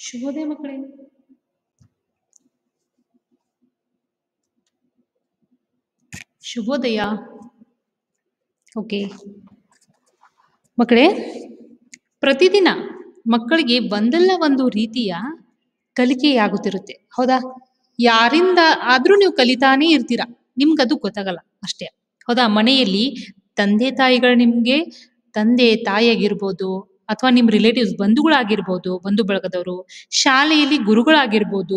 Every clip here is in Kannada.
ಶುಭೋದಯ ಮಕ್ಕಳೇ ಶುಭೋದಯ ಓಕೆ ಮಕ್ಕಳೇ ಪ್ರತಿದಿನ ಮಕ್ಕಳಿಗೆ ಒಂದಲ್ಲ ಒಂದು ರೀತಿಯ ಕಲಿಕೆಯಾಗುತ್ತಿರುತ್ತೆ ಹೌದಾ ಯಾರಿಂದ ಆದ್ರೂ ನೀವು ಕಲಿತಾನೇ ಇರ್ತೀರಾ ನಿಮ್ಗದು ಗೊತ್ತಾಗಲ್ಲ ಅಷ್ಟೇ ಹೌದಾ ಮನೆಯಲ್ಲಿ ತಂದೆ ತಾಯಿಗಳು ನಿಮ್ಗೆ ತಂದೆ ತಾಯಿಯಾಗಿರ್ಬೋದು ಅಥವಾ ನಿಮ್ಮ ರಿಲೇಟಿವ್ಸ್ ಬಂಧುಗಳಾಗಿರ್ಬೋದು ಬಂಧು ಬಳಗದವರು ಶಾಲೆಯಲ್ಲಿ ಗುರುಗಳಾಗಿರ್ಬೋದು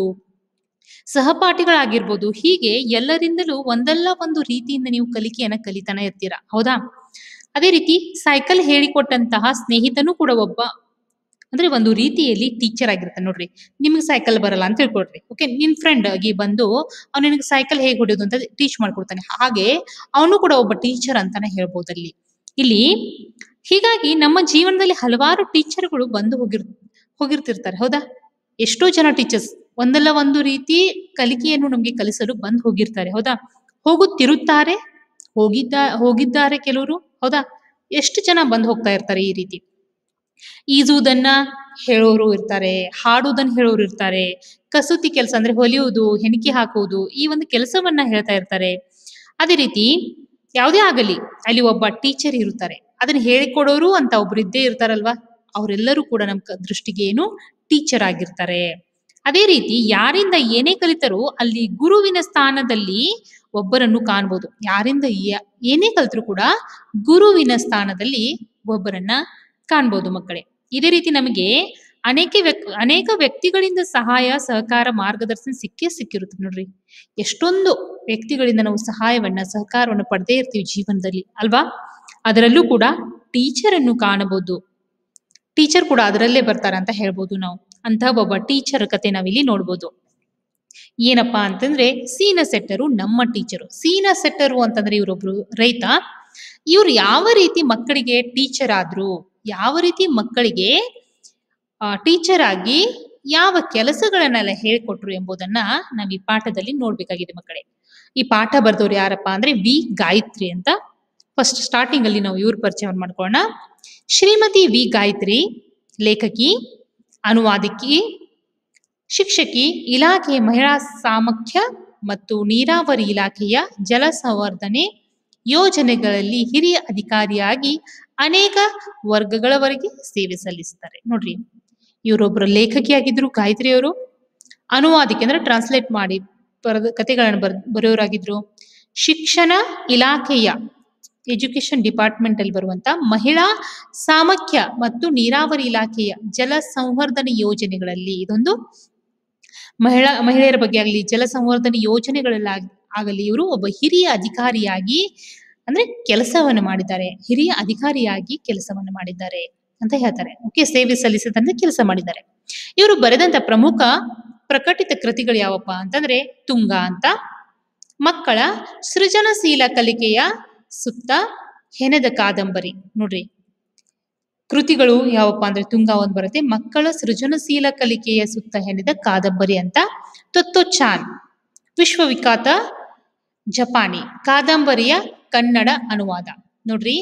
ಸಹಪಾಠಿಗಳಾಗಿರ್ಬೋದು ಹೀಗೆ ಎಲ್ಲರಿಂದಲೂ ಒಂದಲ್ಲ ಒಂದು ರೀತಿಯಿಂದ ನೀವು ಕಲಿಕೆಯನ್ನ ಕಲಿತಾನೆ ಇರ್ತೀರಾ ಹೌದಾ ಅದೇ ರೀತಿ ಸೈಕಲ್ ಹೇಳಿಕೊಟ್ಟಂತಹ ಸ್ನೇಹಿತನೂ ಕೂಡ ಒಬ್ಬ ಅಂದ್ರೆ ಒಂದು ರೀತಿಯಲ್ಲಿ ಟೀಚರ್ ಆಗಿರ್ತಾನೆ ನೋಡ್ರಿ ನಿಮ್ಗೆ ಸೈಕಲ್ ಬರಲ್ಲ ಅಂತ ತಿಳ್ಕೊಳ್ರಿ ಓಕೆ ನಿನ್ ಫ್ರೆಂಡ್ ಆಗಿ ಬಂದು ಅವ್ನು ನಿನಗೆ ಸೈಕಲ್ ಹೇಗೆ ಹೊಡೆಯೋದು ಅಂತ ಟೀಚ್ ಮಾಡ್ಕೊಡ್ತಾನೆ ಹಾಗೆ ಅವನು ಕೂಡ ಒಬ್ಬ ಟೀಚರ್ ಅಂತಾನೆ ಹೇಳ್ಬೋದು ಅಲ್ಲಿ ಇಲ್ಲಿ ಹೀಗಾಗಿ ನಮ್ಮ ಜೀವನದಲ್ಲಿ ಹಲವಾರು ಟೀಚರ್ಗಳು ಬಂದು ಹೋಗಿರ್ ಹೋಗಿರ್ತಿರ್ತಾರೆ ಹೌದಾ ಎಷ್ಟೋ ಜನ ಟೀಚರ್ಸ್ ಒಂದಲ್ಲ ಒಂದು ರೀತಿ ಕಲಿಕೆಯನ್ನು ನಮ್ಗೆ ಕಲಿಸಲು ಬಂದು ಹೋಗಿರ್ತಾರೆ ಹೌದಾ ಹೋಗುತ್ತಿರುತ್ತಾರೆ ಹೋಗಿದ್ದ ಹೋಗಿದ್ದಾರೆ ಕೆಲವರು ಹೌದಾ ಎಷ್ಟು ಜನ ಬಂದು ಹೋಗ್ತಾ ಇರ್ತಾರೆ ಈ ರೀತಿ ಈಜುವುದನ್ನ ಹೇಳೋರು ಇರ್ತಾರೆ ಹಾಡುವುದನ್ನ ಹೇಳೋರು ಇರ್ತಾರೆ ಕಸೂತಿ ಕೆಲಸ ಅಂದ್ರೆ ಹೊಲಿಯುವುದು ಹೆಣಿಕೆ ಹಾಕುವುದು ಈ ಒಂದು ಕೆಲಸವನ್ನ ಹೇಳ್ತಾ ಇರ್ತಾರೆ ಅದೇ ರೀತಿ ಯಾವುದೇ ಆಗಲಿ ಅಲ್ಲಿ ಒಬ್ಬ ಟೀಚರ್ ಇರುತ್ತಾರೆ ಅದನ್ನ ಹೇಳಿಕೊಡೋರು ಅಂತ ಒಬ್ರು ಇದ್ದೇ ಇರ್ತಾರಲ್ವಾ ಅವರೆಲ್ಲರೂ ಕೂಡ ನಮ್ಮ ಕ- ದೃಷ್ಟಿಗೆ ಏನು ಟೀಚರ್ ಆಗಿರ್ತಾರೆ ಅದೇ ರೀತಿ ಯಾರಿಂದ ಏನೇ ಕಲಿತರೂ ಅಲ್ಲಿ ಗುರುವಿನ ಸ್ಥಾನದಲ್ಲಿ ಒಬ್ಬರನ್ನು ಕಾಣ್ಬೋದು ಯಾರಿಂದ ಯ- ಏನೇ ಕಲಿತರೂ ಕೂಡ ಗುರುವಿನ ಸ್ಥಾನದಲ್ಲಿ ಒಬ್ಬರನ್ನ ಕಾಣ್ಬೋದು ಮಕ್ಕಳೇ ಇದೇ ರೀತಿ ನಮಗೆ ಅನೇಕ ವ್ಯಕ್ ಅನೇಕ ವ್ಯಕ್ತಿಗಳಿಂದ ಸಹಾಯ ಸಹಕಾರ ಮಾರ್ಗದರ್ಶನ ಸಿಕ್ಕೇ ಸಿಕ್ಕಿರುತ್ತೆ ನೋಡ್ರಿ ಎಷ್ಟೊಂದು ವ್ಯಕ್ತಿಗಳಿಂದ ನಾವು ಸಹಾಯವನ್ನ ಸಹಕಾರವನ್ನು ಪಡೆದೇ ಇರ್ತೀವಿ ಜೀವನದಲ್ಲಿ ಅಲ್ವಾ ಅದರಲ್ಲೂ ಕೂಡ ಟೀಚರ್ ಅನ್ನು ಕಾಣಬಹುದು ಟೀಚರ್ ಕೂಡ ಅದರಲ್ಲೇ ಬರ್ತಾರ ಅಂತ ಹೇಳ್ಬೋದು ನಾವು ಅಂತ ಒಬ್ಬ ಟೀಚರ್ ಕತೆ ನಾವಿಲ್ಲಿ ನೋಡ್ಬೋದು ಏನಪ್ಪಾ ಅಂತಂದ್ರೆ ಸೀನ ಸೆಟ್ಟರು ನಮ್ಮ ಟೀಚರು ಸೀನ ಸೆಟ್ಟರು ಅಂತಂದ್ರೆ ಇವರೊಬ್ರು ರೈತ ಇವ್ರು ಯಾವ ರೀತಿ ಮಕ್ಕಳಿಗೆ ಟೀಚರ್ ಆದ್ರು ಯಾವ ರೀತಿ ಮಕ್ಕಳಿಗೆ ಟೀಚರ್ ಆಗಿ ಯಾವ ಕೆಲಸಗಳನ್ನೆಲ್ಲ ಹೇಳ್ಕೊಟ್ರು ಎಂಬುದನ್ನ ನಾವು ಈ ಪಾಠದಲ್ಲಿ ನೋಡ್ಬೇಕಾಗಿದೆ ಮಕ್ಕಳೇ ಈ ಪಾಠ ಬರೆದವ್ರು ಯಾರಪ್ಪ ಅಂದ್ರೆ ವಿ ಗಾಯತ್ರಿ ಅಂತ ಫಸ್ಟ್ ಸ್ಟಾರ್ಟಿಂಗ್ ಅಲ್ಲಿ ನಾವು ಇವ್ರ ಪರಿಚಯವನ್ನು ಮಾಡ್ಕೊಳ್ಳೋಣ ಶ್ರೀಮತಿ ವಿ ಗಾಯತ್ರಿ ಲೇಖಕಿ ಅನುವಾದಕಿ ಶಿಕ್ಷಕಿ ಇಲಾಖೆ ಮಹಿಳಾ ಸಾಮರ್ಥ್ಯ ಮತ್ತು ನೀರಾವರಿ ಇಲಾಖೆಯ ಜಲ ಸಂವರ್ಧನೆ ಯೋಜನೆಗಳಲ್ಲಿ ಹಿರಿಯ ಅಧಿಕಾರಿಯಾಗಿ ಅನೇಕ ವರ್ಗಗಳವರೆಗೆ ಸೇವೆ ಸಲ್ಲಿಸ್ತಾರೆ ನೋಡ್ರಿ ಇವರೊಬ್ಬರು ಲೇಖಕಿಯಾಗಿದ್ರು ಗಾಯತ್ರಿ ಅವರು ಅನುವಾದಿಕೆ ಅಂದ್ರೆ ಟ್ರಾನ್ಸ್ಲೇಟ್ ಮಾಡಿ ಬರೆದ ಕಥೆಗಳನ್ನು ಬರ್ ಬರೆಯೋರಾಗಿದ್ರು ಶಿಕ್ಷಣ ಇಲಾಖೆಯ ಎಜುಕೇಶನ್ ಡಿಪಾರ್ಟ್ಮೆಂಟ್ ಅಲ್ಲಿ ಬರುವಂತ ಮಹಿಳಾ ಸಾಮರ್ಥ್ಯ ಮತ್ತು ನೀರಾವರಿ ಇಲಾಖೆಯ ಜಲ ಸಂವರ್ಧನೆ ಯೋಜನೆಗಳಲ್ಲಿ ಇದೊಂದು ಮಹಿಳಾ ಮಹಿಳೆಯರ ಬಗ್ಗೆ ಆಗಲಿ ಜಲ ಸಂವರ್ಧನೆ ಯೋಜನೆಗಳಲ್ಲಿ ಆಗಲಿ ಇವರು ಒಬ್ಬ ಹಿರಿಯ ಅಧಿಕಾರಿಯಾಗಿ ಅಂದ್ರೆ ಕೆಲಸವನ್ನು ಮಾಡಿದ್ದಾರೆ ಹಿರಿಯ ಅಧಿಕಾರಿಯಾಗಿ ಕೆಲಸವನ್ನು ಮಾಡಿದ್ದಾರೆ ಅಂತ ಹೇಳ್ತಾರೆ ಓಕೆ ಸೇವೆ ಸಲ್ಲಿಸಿದಂತೆ ಕೆಲಸ ಮಾಡಿದ್ದಾರೆ ಇವರು ಬರೆದಂತ ಪ್ರಮುಖ ಪ್ರಕಟಿತ ಕೃತಿಗಳು ಯಾವಪ್ಪ ಅಂತಂದ್ರೆ ತುಂಗ ಅಂತ ಮಕ್ಕಳ ಸೃಜನಶೀಲ ಕಲಿಕೆಯ ಸುತ್ತ ಹೆಣೆದ ಕಾದಂಬರಿ ನೋಡ್ರಿ ಕೃತಿಗಳು ಯಾವಪ್ಪ ಅಂದ್ರೆ ತುಂಗ ಒಂದ್ ಬರುತ್ತೆ ಮಕ್ಕಳ ಸೃಜನಶೀಲ ಕಲಿಕೆಯ ಸುತ್ತ ಹೆಣೆದ ಕಾದಂಬರಿ ಅಂತ ತೊತ್ತೊಚಾನ್ ವಿಶ್ವವಿಖ್ಯಾತ ಜಪಾನಿ ಕಾದಂಬರಿಯ ಕನ್ನಡ ಅನುವಾದ ನೋಡ್ರಿ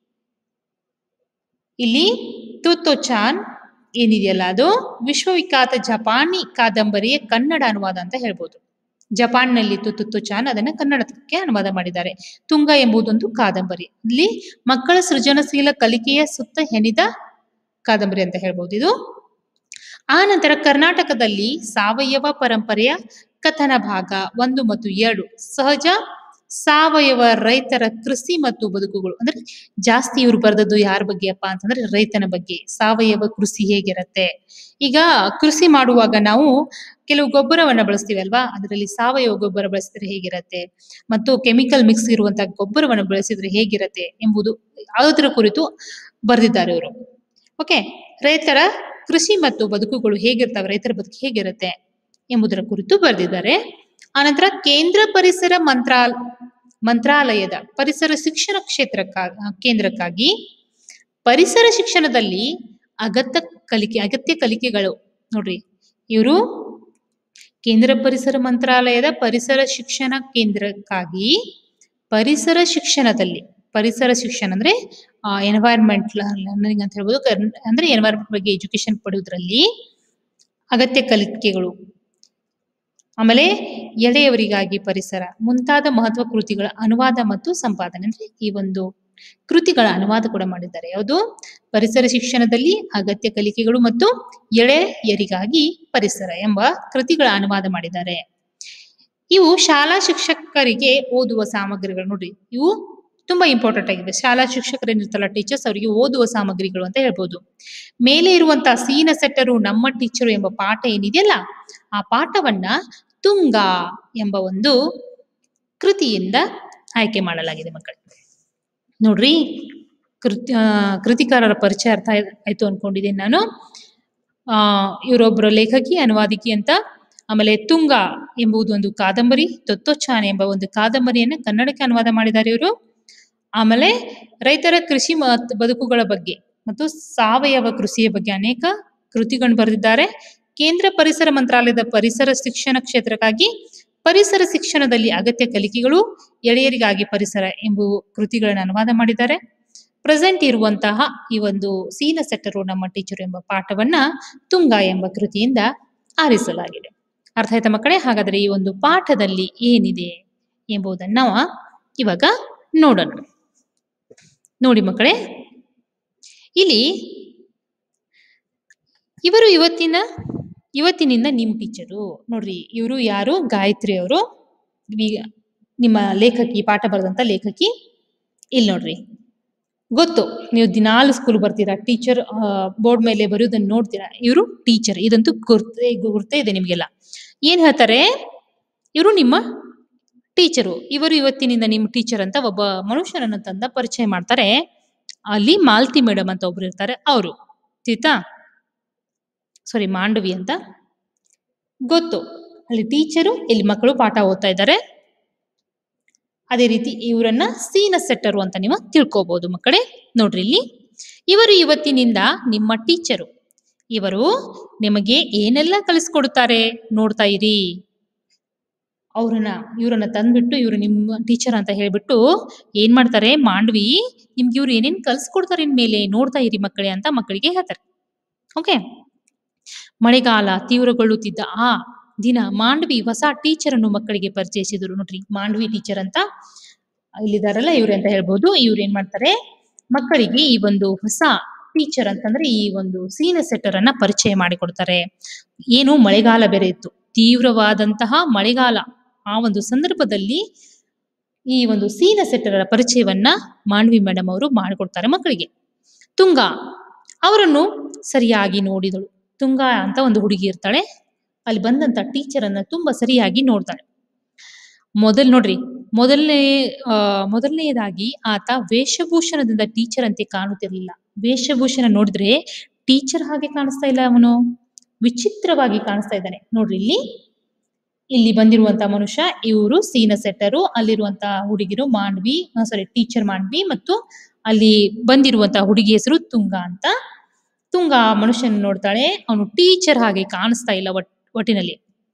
ಇಲ್ಲಿ ತುತ್ತೊಚಾನ್ ಏನಿದೆಯಲ್ಲ ಅದು ವಿಶ್ವವಿಖ್ಯಾತ ಜಪಾನಿ ಕಾದಂಬರಿಯ ಕನ್ನಡ ಅನುವಾದ ಅಂತ ಹೇಳ್ಬೋದು ಜಪಾನ್ನಲ್ಲಿ ತುತ್ತುಚಾನ್ ಅದನ್ನ ಕನ್ನಡಕ್ಕೆ ಅನುವಾದ ಮಾಡಿದ್ದಾರೆ ತುಂಗ ಎಂಬುದೊಂದು ಕಾದಂಬರಿ ಇಲ್ಲಿ ಮಕ್ಕಳ ಸೃಜನಶೀಲ ಕಲಿಕೆಯ ಸುತ್ತ ಹೆಣಿದ ಕಾದಂಬರಿ ಅಂತ ಹೇಳ್ಬೋದು ಇದು ಆ ನಂತರ ಕರ್ನಾಟಕದಲ್ಲಿ ಸಾವಯವ ಪರಂಪರೆಯ ಕಥನ ಭಾಗ ಒಂದು ಮತ್ತು ಎರಡು ಸಹಜ ಸಾವಯವ ರೈತರ ಕೃಷಿ ಮತ್ತು ಬದುಕುಗಳು ಅಂದ್ರೆ ಜಾಸ್ತಿ ಇವ್ರು ಬರೆದದ್ದು ಯಾರ ಬಗ್ಗೆಯಪ್ಪ ಅಂತಂದ್ರೆ ರೈತನ ಬಗ್ಗೆ ಸಾವಯವ ಕೃಷಿ ಹೇಗಿರತ್ತೆ ಈಗ ಕೃಷಿ ಮಾಡುವಾಗ ನಾವು ಕೆಲವು ಗೊಬ್ಬರವನ್ನ ಬಳಸ್ತೀವಿ ಅಲ್ವಾ ಅದರಲ್ಲಿ ಸಾವಯವ ಗೊಬ್ಬರ ಬಳಸಿದ್ರೆ ಹೇಗಿರತ್ತೆ ಮತ್ತು ಕೆಮಿಕಲ್ ಮಿಕ್ಸ್ ಇರುವಂತಹ ಗೊಬ್ಬರವನ್ನು ಬಳಸಿದ್ರೆ ಹೇಗಿರತ್ತೆ ಎಂಬುದು ಅದರ ಕುರಿತು ಬರೆದಿದ್ದಾರೆ ಇವರು ಓಕೆ ರೈತರ ಕೃಷಿ ಮತ್ತು ಬದುಕುಗಳು ಹೇಗಿರ್ತವೆ ರೈತರ ಬದುಕು ಹೇಗಿರುತ್ತೆ ಎಂಬುದರ ಕುರಿತು ಬರೆದಿದ್ದಾರೆ ಆನಂತರ ಕೇಂದ್ರ ಪರಿಸರ ಮಂತ್ರಾಲ್ ಮಂತ್ರಾಲಯದ ಪರಿಸರ ಶಿಕ್ಷಣ ಕ್ಷೇತ್ರಕ್ಕಾ ಕೇಂದ್ರಕ್ಕಾಗಿ ಪರಿಸರ ಶಿಕ್ಷಣದಲ್ಲಿ ಅಗತ್ಯ ಕಲಿಕೆ ಅಗತ್ಯ ಕಲಿಕೆಗಳು ನೋಡ್ರಿ ಇವರು ಕೇಂದ್ರ ಪರಿಸರ ಮಂತ್ರಾಲಯದ ಪರಿಸರ ಶಿಕ್ಷಣ ಕೇಂದ್ರಕ್ಕಾಗಿ ಪರಿಸರ ಶಿಕ್ಷಣದಲ್ಲಿ ಪರಿಸರ ಶಿಕ್ಷಣ ಅಂದ್ರೆ ಎನ್ವೈರ್ಮೆಂಟ್ ಲರ್ನಿಂಗ್ ಅಂತ ಹೇಳ್ಬೋದು ಕರ್ನ್- ಅಂದ್ರೆ ಎನ್ವೈರ್ಮೆಂಟ್ ಬಗ್ಗೆ ಎಜುಕೇಶನ್ ಪಡೆಯೋದ್ರಲ್ಲಿ ಅಗತ್ಯ ಕಲಿಕೆಗಳು ಆಮೇಲೆ ಎಳೆಯವರಿಗಾಗಿ ಪರಿಸರ ಮುಂತಾದ ಮಹತ್ವ ಕೃತಿಗಳ ಅನುವಾದ ಮತ್ತು ಸಂಪಾದನೆ ಅಂದ್ರೆ ಈ ಒಂದು ಕೃತಿಗಳ ಅನುವಾದ ಕೂಡ ಮಾಡಿದ್ದಾರೆ ಯಾವುದು ಪರಿಸರ ಶಿಕ್ಷಣದಲ್ಲಿ ಅಗತ್ಯ ಕಲಿಕೆಗಳು ಮತ್ತು ಎಳೆಯರಿಗಾಗಿ ಪರಿಸರ ಎಂಬ ಕೃತಿಗಳ ಅನುವಾದ ಮಾಡಿದ್ದಾರೆ ಇವು ಶಾಲಾ ಶಿಕ್ಷಕರಿಗೆ ಓದುವ ಸಾಮಗ್ರಿಗಳು ನೋಡ್ರಿ ಇವು ತುಂಬಾ ಇಂಪಾರ್ಟೆಂಟ್ ಆಗಿದೆ ಶಾಲಾ ಶಿಕ್ಷಕರು ಏನಿರ್ತಲ್ಲ ಟೀಚರ್ಸ್ ಅವರಿಗೆ ಓದುವ ಸಾಮಗ್ರಿಗಳು ಅಂತ ಹೇಳ್ಬೋದು ಮೇಲೆ ಇರುವಂತಹ ಸೀನ ಸೆಟ್ಟರು ನಮ್ಮ ಟೀಚರು ಎಂಬ ಪಾಠ ಏನಿದೆಯಲ್ಲ ಆ ಪಾಠವನ್ನ ತುಂಗ ಎಂಬ ಒಂದು ಕೃತಿಯಿಂದ ಆಯ್ಕೆ ಮಾಡಲಾಗಿದೆ ಮಕ್ಕಳು ನೋಡ್ರಿ ಕೃತಿ ಆ, ಕೃತಿಕಾರರ ಪರಿಚಯ ಅರ್ಥ ಆಯ್- ಆಯ್ತು ಅನ್ಕೊಂಡಿದ್ದೀನಿ ನಾನು ಆ ಇವರೊಬ್ಬರ ಲೇಖಕಿ ಅನುವಾದಿಕಿ ಅಂತ ಆಮೇಲೆ ತುಂಗ ಎಂಬುದು ಒಂದು ಕಾದಂಬರಿ ತೊತ್ತೊಚ್ಚಾನೆ ಎಂಬ ಒಂದು ಕಾದಂಬರಿಯನ್ನ ಕನ್ನಡಕ್ಕೆ ಅನುವಾದ ಮಾಡಿದ್ದಾರೆ ಇವರು ಆಮೇಲೆ ರೈತರ ಕೃಷಿ ಮತ್ತು ಬದುಕುಗಳ ಬಗ್ಗೆ ಮತ್ತು ಸಾವಯವ ಕೃಷಿಯ ಬಗ್ಗೆ ಅನೇಕ ಕೃತಿಗಳನ್ನು ಬರೆದಿದ್ದಾರೆ ಕೇಂದ್ರ ಪರಿಸರ ಮಂತ್ರಾಲಯದ ಪರಿಸರ ಶಿಕ್ಷಣ ಕ್ಷೇತ್ರಕ್ಕಾಗಿ ಪರಿಸರ ಶಿಕ್ಷಣದಲ್ಲಿ ಅಗತ್ಯ ಕಲಿಕೆಗಳು ಎಳೆಯರಿಗಾಗಿ ಪರಿಸರ ಎಂಬ ಕೃತಿಗಳನ್ನು ಅನುವಾದ ಮಾಡಿದ್ದಾರೆ ಪ್ರೆಸೆಂಟ್ ಇರುವಂತಹ ಈ ಒಂದು ಸೀನ ಸೆಟ್ಟರು ನಮ್ಮ ಟೀಚರು ಎಂಬ ಪಾಠವನ್ನ ತುಂಗ ಎಂಬ ಕೃತಿಯಿಂದ ಆರಿಸಲಾಗಿದೆ ಅರ್ಥ ಆಯ್ತಾ ಮಕ್ಕಳೇ ಹಾಗಾದರೆ ಈ ಒಂದು ಪಾಠದಲ್ಲಿ ಏನಿದೆ ಎಂಬುದನ್ನು ನಾವು ಇವಾಗ ನೋಡೋಣ ನೋಡಿ ಮಕ್ಕಳೇ ಇಲ್ಲಿ ಇವರು ಇವತ್ತಿನ ಇವತ್ತಿನಿಂದ ನಿಮ್ಮ ಟೀಚರು ನೋಡ್ರಿ ಇವರು ಯಾರು ಗಾಯತ್ರಿ ಅವರು ವಿ- ನಿಮ್ಮ ಲೇಖಕಿ ಪಾಠ ಬರೆದಂತ ಲೇಖಕಿ ಇಲ್ಲಿ ನೋಡ್ರಿ ಗೊತ್ತು ನೀವು ದಿನಾಲು ಸ್ಕೂಲ್ ಬರ್ತೀರಾ ಟೀಚರ್ ಬೋರ್ಡ್ ಮೇಲೆ ಬರೆಯೋದನ್ನ ನೋಡ್ತೀರಾ ಇವರು ಟೀಚರ್ ಇದಂತೂ ಗುರ್ತೇ ಗುರ್ತೇ ಇದೆ ನಿಮಗೆಲ್ಲ ಏನ್ ಹೇಳ್ತಾರೆ ಇವರು ನಿಮ್ಮ ಟೀಚರು ಇವರು ಇವತ್ತಿನಿಂದ ನಿಮ್ಮ ಟೀಚರ್ ಅಂತ ಒಬ್ಬ ಮನುಷ್ಯನನ್ನು ತಂದ ಪರಿಚಯ ಮಾಡ್ತಾರೆ ಅಲ್ಲಿ ಮಾಲ್ತಿ ಮೇಡಮ್ ಅಂತ ಒಬ್ರು ಇರ್ತಾರೆ ಅವರು ತಿಳ್ತಾ ಸಾರಿ ಮಾಂಡವಿ ಅಂತ ಗೊತ್ತು ಅಲ್ಲಿ ಟೀಚರು ಇಲ್ಲಿ ಮಕ್ಕಳು ಪಾಠ ಓದ್ತಾ ಇದ್ದಾರೆ ಅದೇ ರೀತಿ ಇವರನ್ನ ಸೀನ ಸೆಟ್ಟರು ಅಂತ ನೀವು ತಿಳ್ಕೊಬಹುದು ಮಕ್ಕಳೇ ನೋಡ್ರಿ ಇಲ್ಲಿ ಇವರು ಇವತ್ತಿನಿಂದ ನಿಮ್ಮ ಟೀಚರು ಇವರು ನಿಮಗೆ ಏನೆಲ್ಲ ಕಲಿಸ್ಕೊಡುತ್ತಾರೆ ನೋಡ್ತಾ ಇರಿ ಅವ್ರನ್ನ ಇವ್ರನ್ನ ತಂದ್ಬಿಟ್ಟು ಇವರು ನಿಮ್ಮ ಟೀಚರ್ ಅಂತ ಹೇಳ್ಬಿಟ್ಟು ಏನ್ ಮಾಡ್ತಾರೆ ಮಾಂಡ್ವಿ ನಿಮ್ಗೆ ಇವ್ರು ಏನೇನ್ ಕಲ್ಸ್ಕೊಡ್ತಾರೆ ಇನ್ಮೇಲೆ ನೋಡ್ತಾ ಇರಿ ಮಕ್ಕಳೇ ಅಂತ ಮಕ್ಕಳಿಗೆ ಹೇಳ್ತಾರೆ ಓಕೆ ಮಳೆಗಾಲ ತೀವ್ರಗೊಳ್ಳುತ್ತಿದ್ದ ಆ ದಿನ ಮಾಂಡವಿ ಹೊಸ ಟೀಚರ್ ಅನ್ನು ಮಕ್ಕಳಿಗೆ ಪರಿಚಯಿಸಿದರು ನೋಡ್ರಿ ಮಾಂಡವಿ ಟೀಚರ್ ಅಂತ ಇಲ್ಲಿದಾರಲ್ಲ ಇವ್ರೆ ಅಂತ ಹೇಳ್ಬೋದು ಇವ್ರು ಏನ್ ಮಾಡ್ತಾರೆ ಮಕ್ಕಳಿಗೆ ಈ ಒಂದು ಹೊಸ ಟೀಚರ್ ಅಂತಂದ್ರೆ ಈ ಒಂದು ಸೀನ ಸೆಟ್ಟರ್ ಅನ್ನ ಪರಿಚಯ ಮಾಡಿಕೊಡ್ತಾರೆ ಏನು ಮಳೆಗಾಲ ಬೇರೆ ಇತ್ತು ತೀವ್ರವಾದಂತಹ ಮಳೆಗಾಲ ಆ ಒಂದು ಸಂದರ್ಭದಲ್ಲಿ ಈ ಒಂದು ಸೀನ ಸೆಟ್ಟರ ಪರಿಚಯವನ್ನ ಮಾಂಡವಿ ಮೇಡಮ್ ಅವರು ಮಾಡಿಕೊಡ್ತಾರೆ ಮಕ್ಕಳಿಗೆ ತುಂಗ ಅವರನ್ನು ಸರಿಯಾಗಿ ನೋಡಿದಳು ತುಂಗ ಅಂತ ಒಂದು ಹುಡುಗಿ ಇರ್ತಾಳೆ ಅಲ್ಲಿ ಬಂದಂತ ಟೀಚರ್ ಅನ್ನ ತುಂಬಾ ಸರಿಯಾಗಿ ನೋಡ್ತಾಳೆ ಮೊದಲ್ ನೋಡ್ರಿ ಮೊದಲನೇ ಆ ಮೊದಲನೆಯದಾಗಿ ಆತ ವೇಷಭೂಷಣದಿಂದ ಟೀಚರ್ ಅಂತೆ ಕಾಣುತ್ತಿರಲಿಲ್ಲ ವೇಷಭೂಷಣ ನೋಡಿದ್ರೆ ಟೀಚರ್ ಹಾಗೆ ಕಾಣಿಸ್ತಾ ಇಲ್ಲ ಅವನು ವಿಚಿತ್ರವಾಗಿ ಕಾಣಿಸ್ತಾ ಇದ್ದಾನೆ ನೋಡ್ರಿ ಇಲ್ಲಿ ಇಲ್ಲಿ ಬಂದಿರುವಂತ ಮನುಷ್ಯ ಇವರು ಸೀನ ಸೆಟ್ಟರು ಅಲ್ಲಿರುವಂತಹ ಹುಡುಗಿರು ಮಾಂಡ್ವಿ ಸಾರಿ ಟೀಚರ್ ಮಾಂಡ್ವಿ ಮತ್ತು ಅಲ್ಲಿ ಬಂದಿರುವಂತಹ ಹುಡುಗಿ ಹೆಸರು ತುಂಗ ಅಂತ ತುಂಗ ಆ ಮನುಷ್ಯನ ನೋಡ್ತಾಳೆ ಅವನು ಟೀಚರ್ ಹಾಗೆ ಕಾಣಿಸ್ತಾ ಇಲ್ಲ ಒಟ್ ಒಟ್ಟಿನಲ್ಲಿ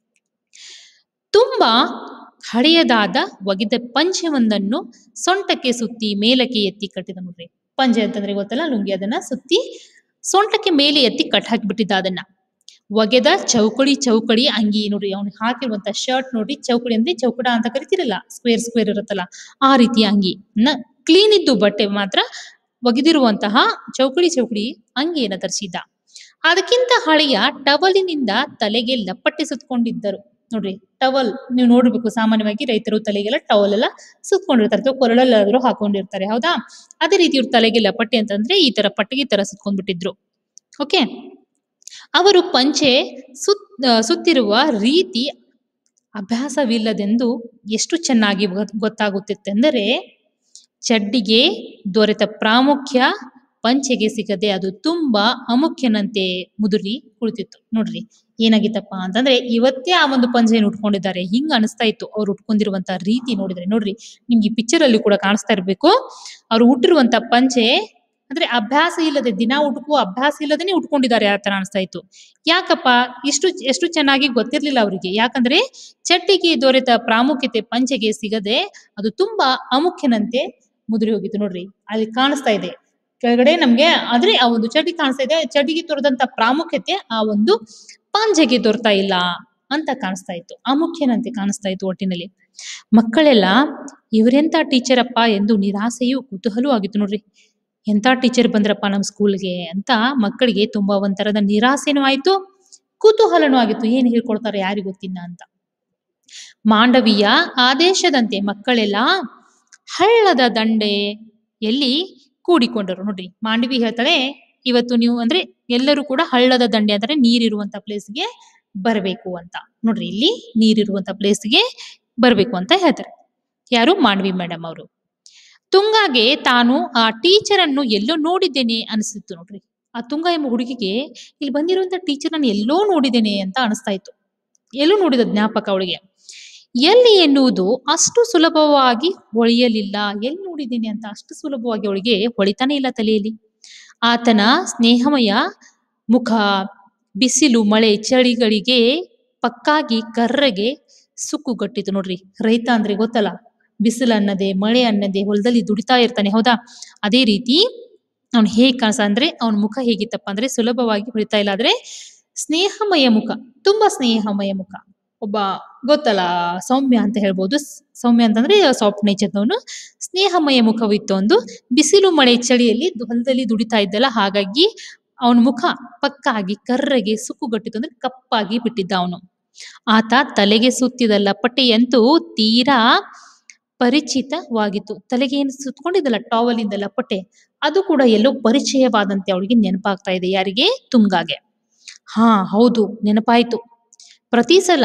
ತುಂಬಾ ಹಳೆಯದಾದ ಒಗೆದ ಪಂಚೆಯೊಂದನ್ನು ಸೊಂಟಕ್ಕೆ ಸುತ್ತಿ ಮೇಲಕ್ಕೆ ಎತ್ತಿ ಕಟ್ಟಿದ ನೋಡ್ರಿ ಪಂಜೆ ಅಂತಂದ್ರೆ ಗೊತ್ತಲ್ಲ ಲುಂಗಿ ಅದನ್ನ ಸುತ್ತಿ ಸೊಂಟಕ್ಕೆ ಮೇಲೆ ಎತ್ತಿ ಕಟ್ ಹಾಕಿಬಿಟ್ಟಿದ್ದ ಅದನ್ನ ಒಗೆದ ಚೌಕಳಿ ಚೌಕಳಿ ಅಂಗಿ ನೋಡ್ರಿ ಅವ್ನು ಹಾಕಿರುವಂತ ಶರ್ಟ್ ನೋಡಿ ಚೌಕಳಿ ಅಂದ್ರೆ ಚೌಕಡ ಅಂತ ಕರಿತಿರಲ್ಲ ಸ್ಕ್ವೇರ್ ಸ್ಕ್ವೇರ್ ಇರುತ್ತಲ್ಲ ಆ ರೀತಿಯ ಅಂಗಿ ಕ್ಲೀನ್ ಇದ್ದು ಬಟ್ಟೆ ಮಾತ್ರ ಒಗೆದಿರುವಂತಹ ಚೌಕಡಿ ಚೌಕಡಿ ಅಂಗಿಯನ್ನ ಧರಿಸಿದ್ದ ಅದಕ್ಕಿಂತ ಹಳೆಯ ಟವಲಿನಿಂದ ತಲೆಗೆ ಲಪ್ಪಟ್ಟೆ ಸುತ್ಕೊಂಡಿದ್ದರು ನೋಡ್ರಿ ಟವಲ್ ನೀವು ನೋಡ್ಬೇಕು ಸಾಮಾನ್ಯವಾಗಿ ರೈತರು ತಲೆಗೆಲ್ಲ ಟವಲ್ ಎಲ್ಲ ಸುತ್ಕೊಂಡಿರ್ತಾರೆ ಅಥವಾ ಕೊರಳಲ್ಲಾದ್ರೂ ಹಾಕೊಂಡಿರ್ತಾರೆ ಹೌದಾ ಅದೇ ರೀತಿ ಇವ್ರ ತಲೆಗೆ ಲಪಟ್ಟೆ ಅಂತಂದ್ರೆ ಈ ತರ ಪಟ್ಟಿಗೆ ಈ ತರ ಸುತ್ಕೊಂಡ್ಬಿಟ್ಟಿದ್ರು ಓಕೆ ಅವರು ಪಂಚೆ ಸುತ್ ಆ, ಸುತ್ತಿರುವ ರೀತಿ ಅಭ್ಯಾಸವಿಲ್ಲದೆಂದು ಎಷ್ಟು ಚೆನ್ನಾಗಿ ಗೊತ್- ಗೊತ್ತಾಗುತ್ತಿತ್ತೆಂದರೆ ಚಡ್ಡಿಗೆ ದೊರೆತ ಪ್ರಾಮುಖ್ಯ ಪಂಚೆಗೆ ಸಿಗದೆ ಅದು ತುಂಬಾ ಅಮುಖ್ಯನಂತೆ ಮುದುರಿ ಕುಳಿತಿತ್ತು ನೋಡ್ರಿ ಏನಾಗಿತ್ತಪ್ಪ ಅಂತಂದ್ರೆ ಇವತ್ತೇ ಆ ಒಂದು ಪಂಚೆಯನ್ನು ಉಟ್ಕೊಂಡಿದ್ದಾರೆ ಹಿಂಗ ಅನಿಸ್ತಾ ಇತ್ತು ಅವ್ರು ಉಟ್ಕೊಂಡಿರುವಂತ ರೀತಿ ನೋಡಿದ್ರೆ ನೋಡ್ರಿ ನಿಮ್ಗೆ ಈ ಪಿಕ್ಚರ್ ಅಲ್ಲಿ ಕೂಡ ಕಾಣಿಸ್ತಾ ಇರ್ಬೇಕು ಅವ್ರು ಉಟ್ಟಿರುವಂತ ಪಂಚೆ ಅಂದ್ರೆ ಅಭ್ಯಾಸ ಇಲ್ಲದೆ ದಿನ ಉಟ್ಕೋ ಅಭ್ಯಾಸ ಇಲ್ಲದೇನೆ ಉಟ್ಕೊಂಡಿದ್ದಾರೆ ಆ ತರ ಅನಿಸ್ತಾ ಇತ್ತು ಯಾಕಪ್ಪ ಇಷ್ಟು ಎಷ್ಟು ಚೆನ್ನಾಗಿ ಗೊತ್ತಿರ್ಲಿಲ್ಲ ಅವರಿಗೆ ಯಾಕಂದ್ರೆ ಚಡ್ಡಿಗೆ ದೊರೆತ ಪ್ರಾಮುಖ್ಯತೆ ಪಂಚೆಗೆ ಸಿಗದೆ ಅದು ತುಂಬಾ ಅಮುಖ್ಯನಂತೆ ಮುದುರಿ ಹೋಗಿತ್ತು ನೋಡ್ರಿ ಅಲ್ಲಿ ಕಾಣಿಸ್ತಾ ಇದೆ ಕೆಳಗಡೆ ನಮ್ಗೆ ಆದ್ರೆ ಆ ಒಂದು ಚಡ್ಡಿ ಕಾಣಿಸ್ತಾ ಇದೆ ಚಡ್ಡಿಗೆ ತೋರದಂತ ಪ್ರಾಮುಖ್ಯತೆ ಆ ಒಂದು ಪಾಂಜೆಗೆ ದೊರ್ತಾ ಇಲ್ಲ ಅಂತ ಕಾಣಿಸ್ತಾ ಇತ್ತು ಅಮುಖ್ಯನಂತೆ ಕಾಣಿಸ್ತಾ ಇತ್ತು ಒಟ್ಟಿನಲ್ಲಿ ಮಕ್ಕಳೆಲ್ಲ ಇವರೆಂತ ಟೀಚರ್ ಅಪ್ಪ ಎಂದು ನಿರಾಸೆಯೂ ಕುತೂಹಲವೂ ಆಗಿತ್ತು ನೋಡ್ರಿ ಎಂತ ಟೀಚರ್ ಬಂದ್ರಪ್ಪ ನಮ್ಮ ಸ್ಕೂಲ್ಗೆ ಅಂತ ಮಕ್ಕಳಿಗೆ ತುಂಬಾ ಒಂಥರದ ನಿರಾಸೆನೂ ಆಯ್ತು ಕುತೂಹಲನೂ ಆಗಿತ್ತು ಏನ್ ಹೇಳ್ಕೊಡ್ತಾರೆ ಯಾರಿಗ್ ಗೊತ್ತಿಲ್ಲ ಅಂತ ಮಾಂಡವಿಯ ಆದೇಶದಂತೆ ಮಕ್ಕಳೆಲ್ಲ ಹಳ್ಳದ ದಂಡೆಯಲ್ಲಿ ಕೂಡಿಕೊಂಡರು ನೋಡ್ರಿ ಮಾಂಡವಿ ಹೇಳ್ತಾಳೆ ಇವತ್ತು ನೀವು ಅಂದ್ರೆ ಎಲ್ಲರೂ ಕೂಡ ಹಳ್ಳದ ದಂಡೆ ಅಂದ್ರೆ ನೀರಿರುವಂತ ಪ್ಲೇಸ್ಗೆ ಬರಬೇಕು ಅಂತ ನೋಡ್ರಿ ಇಲ್ಲಿ ನೀರಿರುವಂತ ಪ್ಲೇಸ್ಗೆ ಬರಬೇಕು ಅಂತ ಹೇಳ್ತಾರೆ ಯಾರು ಮಾಂಡವಿ ಮೇಡಮ್ ಅವರು ತುಂಗಾಗೆ ತಾನು ಆ ಟೀಚರ್ ಅನ್ನು ಎಲ್ಲೋ ನೋಡಿದ್ದೇನೆ ಅನಿಸಿತ್ತು ನೋಡ್ರಿ ಆ ತುಂಗ ಎಂಬ ಹುಡುಗಿಗೆ ಇಲ್ಲಿ ಬಂದಿರುವಂತ ಟೀಚರ್ ನಾನು ಎಲ್ಲೋ ನೋಡಿದ್ದೇನೆ ಅಂತ ಅನಿಸ್ತಾ ಇತ್ತು ಎಲ್ಲೂ ನೋಡಿದ ಜ್ಞಾಪಕ ಅವಳಿಗೆ ಎಲ್ಲಿ ಎನ್ನುವುದು ಅಷ್ಟು ಸುಲಭವಾಗಿ ಹೊಳೆಯಲಿಲ್ಲ ಎಲ್ಲಿ ನೋಡಿದ್ದೀನಿ ಅಂತ ಅಷ್ಟು ಸುಲಭವಾಗಿ ಅವಳಿಗೆ ಹೊಳಿತಾನೆ ಇಲ್ಲ ತಲೆಯಲ್ಲಿ ಆತನ ಸ್ನೇಹಮಯ ಮುಖ ಬಿಸಿಲು ಮಳೆ ಚಳಿಗಳಿಗೆ ಪಕ್ಕಾಗಿ ಕರ್ರಗೆ ಸುಕ್ಕುಗಟ್ಟಿತು ನೋಡ್ರಿ ರೈತ ಅಂದ್ರೆ ಗೊತ್ತಲ್ಲ ಬಿಸಿಲು ಅನ್ನದೆ ಮಳೆ ಅನ್ನದೆ ಹೊಲದಲ್ಲಿ ದುಡಿತಾ ಇರ್ತಾನೆ ಹೌದಾ ಅದೇ ರೀತಿ ಅವ್ನು ಹೇಗ್ ಕಾಣಿಸ ಅಂದ್ರೆ ಅವನ ಮುಖ ಹೇಗಿತ್ತಪ್ಪ ಅಂದ್ರೆ ಸುಲಭವಾಗಿ ಹೊಳಿತಾ ಇಲ್ಲ ಆದ್ರೆ ಸ್ನೇಹಮಯ ಮುಖ ತುಂಬಾ ಸ್ನೇಹಮಯ ಮುಖ ಒಬ್ಬ ಗೊತ್ತಲ್ಲ ಸೌಮ್ಯ ಅಂತ ಹೇಳ್ಬೋದು ಸ್- ಸೌಮ್ಯ ಅಂತಂದ್ರೆ ಸಾಫ್ಟ್ ನೇಚರ್ನವನು ಸ್ನೇಹಮಯ ಮುಖವಿತ್ತು ಒಂದು ಬಿಸಿಲು ಮಳೆ ಚಳಿಯಲ್ಲಿ ದು- ಹೊಲದಲ್ಲಿ ದುಡಿತಾ ಇದ್ದಲ್ಲ ಹಾಗಾಗಿ ಅವನ ಮುಖ ಪಕ್ಕಾಗಿ ಕರ್ರಗೆ ಸುಕ್ಕುಗಟ್ಟಿತು ಅಂದ್ರೆ ಕಪ್ಪಾಗಿ ಬಿಟ್ಟಿದ್ದ ಅವನು ಆತ ತಲೆಗೆ ಸುತ್ತಿದ ಲಪಟೆಯಂತೂ ತೀರಾ ಪರಿಚಿತವಾಗಿತ್ತು ತಲೆಗೆ ಏನು ಸುತ್ಕೊಂಡಿದ್ದಲ್ಲ ಟಾವಲಿಂದ ಲಪಟೆ ಅದು ಕೂಡ ಎಲ್ಲೋ ಪರಿಚಯವಾದಂತೆ ಅವಳಿಗೆ ನೆನಪಾಗ್ತಾ ಇದೆ ಯಾರಿಗೆ ತುಂಗಾಗೆ ಹಾ ಹೌದು ನೆನಪಾಯ್ತು ಪ್ರತಿ ಸಲ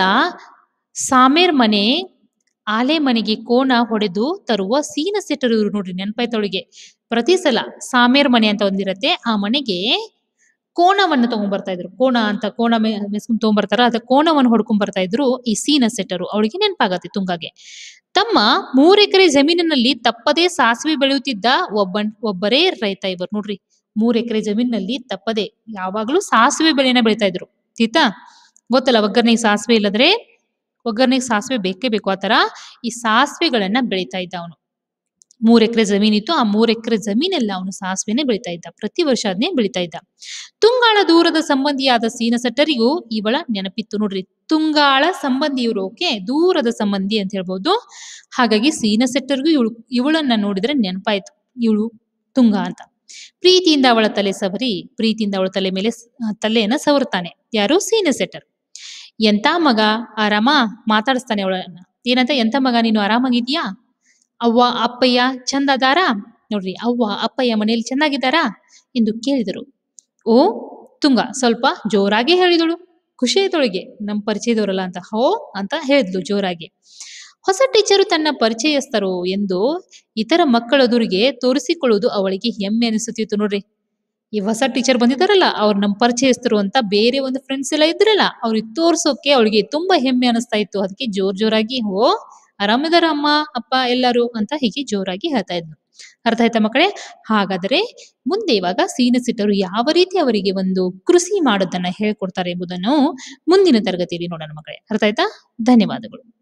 ಸಾಮೇರ್ ಮನೆ ಆಲೆ ಮನೆಗೆ ಕೋಣ ಹೊಡೆದು ತರುವ ಸೀನ ಸೆಟ್ಟರು ಇವ್ರು ನೋಡ್ರಿ ನೆನಪಾಯ್ತು ಅವಳಿಗೆ ಪ್ರತಿ ಸಲ ಸಾಮೇರ್ ಮನೆ ಅಂತ ಒಂದಿರತ್ತೆ ಆ ಮನೆಗೆ ಕೋಣವನ್ನು ತಗೊಂಡ್ ಬರ್ತಾ ಇದ್ರು ಕೋಣ ಅಂತ ಕೋಣ ಮೆ ಮೆಸ್ಕೊಂಡ್ ತಗೊಂಡ್ಬರ್ತಾರ ಅದ ಕೋಣವನ್ನು ಹೊಡ್ಕೊಂಡ್ ಬರ್ತಾ ಇದ್ರು ಈ ಸೀನ ಸೆಟ್ಟರು ಅವಳಿಗೆ ನೆನಪಾಗತ್ತೆ ತುಂಗಾಗೆ ತಮ್ಮ ಮೂರ್ ಎಕರೆ ಜಮೀನಿನಲ್ಲಿ ತಪ್ಪದೇ ಸಾಸಿವೆ ಬೆಳೆಯುತ್ತಿದ್ದ ಒಬ್ಬ ಒಬ್ಬರೇ ರೈತ ಇವರು ನೋಡ್ರಿ ಮೂರ್ ಎಕರೆ ಜಮೀನಿನಲ್ಲಿ ತಪ್ಪದೆ ಯಾವಾಗ್ಲೂ ಸಾಸಿವೆ ಬೆಳೆನ ಬೆಳಿತಾ ಇದ್ರು ಆಯ್ತಾ ಗೊತ್ತಲ್ಲ ಒಗ್ಗರ್ನೆಗೆ ಸಾಸಿವೆ ಇಲ್ಲದ್ರೆ ಒಗ್ಗರ್ನೆಗೆ ಸಾಸಿವೆ ಬೇಕೇ ಬೇಕು ಆತರ ಈ ಸಾಸಿವೆಗಳನ್ನ ಬೆಳಿತಾ ಇದ್ದ ಅವನು ಮೂರ್ ಎಕರೆ ಜಮೀನಿತ್ತು ಆ ಮೂರ್ ಎಕರೆ ಜಮೀನೆಲ್ಲ ಅವನು ಸಾಸಿವೆನೆ ಬೆಳಿತಾ ಇದ್ದ ಪ್ರತಿ ವರ್ಷ ಅದನ್ನೇ ಬೆಳಿತಾ ಇದ್ದ ತುಂಗಾಳ ದೂರದ ಸಂಬಂಧಿಯಾದ ಸೀನ ಸಟ್ಟರಿಗೂ ಇವಳ ನೆನಪಿತ್ತು ನೋಡ್ರಿ ತುಂಗಾಳ ಸಂಬಂಧಿ ಇವರು ಓಕೆ ದೂರದ ಸಂಬಂಧಿ ಅಂತ ಹೇಳ್ಬೋದು ಹಾಗಾಗಿ ಸೀನ ಸೆಟ್ಟರ್ಗೂ ಇವಳು ಇವಳನ್ನ ನೋಡಿದ್ರೆ ನೆನಪಾಯ್ತು ಇವಳು ತುಂಗ ಅಂತ ಪ್ರೀತಿಯಿಂದ ಅವಳ ತಲೆ ಸವರಿ ಪ್ರೀತಿಯಿಂದ ಅವಳ ತಲೆ ಮೇಲೆ ಸ್- ಆ, ತಲೆಯನ್ನ ಸವರ್ತಾನೆ ಯಾರು ಸೀನ ಸೆಟ್ಟರ್ ಎಂತ ಮಗ ಆರಾಮ ಮಾತಾಡಿಸ್ತಾನೆ ಅವಳನ್ನ ಏನಂತ ಎಂತ ಮಗ ನೀನು ಆರಾಮಾಗಿದ್ಯಾ ಅವ್ವ ಅಪ್ಪಯ್ಯ ಚಂದ ಅದಾರಾ ನೋಡ್ರಿ ಅವ್ವ ಅಪ್ಪಯ್ಯ ಮನೆಯಲ್ಲಿ ಚೆನ್ನಾಗಿದ್ದಾರಾ ಎಂದು ಕೇಳಿದರು ಓ ತುಂಗ ಸ್ವಲ್ಪ ಜೋರಾಗಿ ಹೇಳಿದಳು ಖುಷಿ ಆಯ್ತೊಳಗೆ ನಮ್ಮ ಪರಿಚಯದವರಲ್ಲ ಅಂತ ಹೋ ಅಂತ ಹೇಳಿದ್ಲು ಜೋರಾಗಿ ಹೊಸ ಟೀಚರು ತನ್ನ ಪರಿಚಯಸ್ಥರು ಎಂದು ಇತರ ಮಕ್ಕಳೆದುರಿಗೆ ತೋರಿಸಿಕೊಳ್ಳುವುದು ಅವಳಿಗೆ ಹೆಮ್ಮೆ ಅನಿಸುತ್ತಿತ್ತು ನೋಡ್ರಿ ಈ ಹೊಸ ಟೀಚರ್ ಬಂದಿದ್ದಾರಲ್ಲ ಅವ್ರು ನಮ್ಮ ಪರಿಚಯಸ್ಥರು ಅಂತ ಬೇರೆ ಒಂದು ಫ್ರೆಂಡ್ಸ್ ಎಲ್ಲ ಇದ್ರಲ್ಲ ಅವ್ರಿಗೆ ತೋರ್ಸೋಕೆ ಅವಳಿಗೆ ತುಂಬಾ ಹೆಮ್ಮೆ ಅನಿಸ್ತಾ ಇತ್ತು ಅದಕ್ಕೆ ಜೋರ್ ಜೋರಾಗಿ ಹೋ ಆರಾಮಿದಾರ ಅಮ್ಮ ಅಪ್ಪ ಎಲ್ಲರೂ ಅಂತ ಹೀಗೆ ಜೋರಾಗಿ ಹೇಳ್ತಾ ಇದ್ಲು ಅರ್ಥ ಆಯ್ತಾ ಮಕ್ಕಳೇ ಹಾಗಾದರೆ ಮುಂದೆ ಇವಾಗ ಸೀನಸಿಟ್ಟರು ಯಾವ ರೀತಿ ಅವರಿಗೆ ಒಂದು ಕೃಷಿ ಮಾಡೋದನ್ನ ಹೇಳ್ಕೊಡ್ತಾರೆ ಎಂಬುದನ್ನು ಮುಂದಿನ ತರಗತಿಯಲ್ಲಿ ನೋಡೋಣ ಮಕ್ಕಳೇ ಅರ್ಥ ಆಯ್ತಾ ಧನ್ಯವಾದಗಳು